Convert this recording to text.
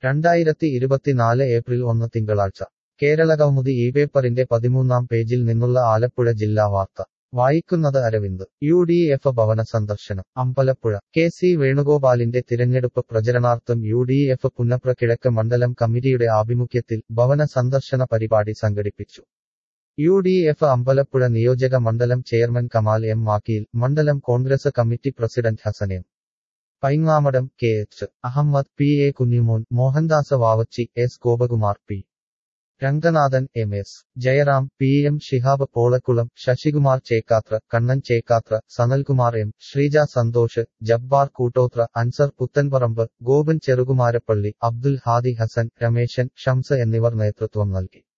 രണ്ടായിരത്തി ഇരുപത്തിനാല് ഏപ്രിൽ ഒന്ന് തിങ്കളാഴ്ച കേരളകൗമുദി ഈ പേപ്പറിന്റെ പതിമൂന്നാം പേജിൽ നിന്നുള്ള ആലപ്പുഴ ജില്ലാ വാർത്ത വായിക്കുന്നത് അരവിന്ദ് യു ഡി എഫ് ഭവന സന്ദർശനം അമ്പലപ്പുഴ കെ സി വേണുഗോപാലിന്റെ തിരഞ്ഞെടുപ്പ് പ്രചരണാർത്ഥം യു ഡി എഫ് പുന്നപ്ര കിഴക്ക് മണ്ഡലം കമ്മിറ്റിയുടെ ആഭിമുഖ്യത്തിൽ ഭവന സന്ദർശന പരിപാടി സംഘടിപ്പിച്ചു യു ഡി എഫ് അമ്പലപ്പുഴ നിയോജക മണ്ഡലം ചെയർമാൻ കമാൽ എം വാക്കീൽ മണ്ഡലം Congress committee president Hasan M Paingamadam K H Ahammed P A Kunjimon Mohandas Vavachi S Gopakumar P Ranganathan M S Jayaram P M Shihab Polakkulam Sasikumar Chekkathra Kannan Chekkathra Sanalkumar M Sreeja Santhosh Jabbar Koottothra Ansar Puthanparamb Gopan Cherukumarappally Abdul Hadi Hasan Rameshan Shams എന്നിവർ നേതൃത്വം നൽകി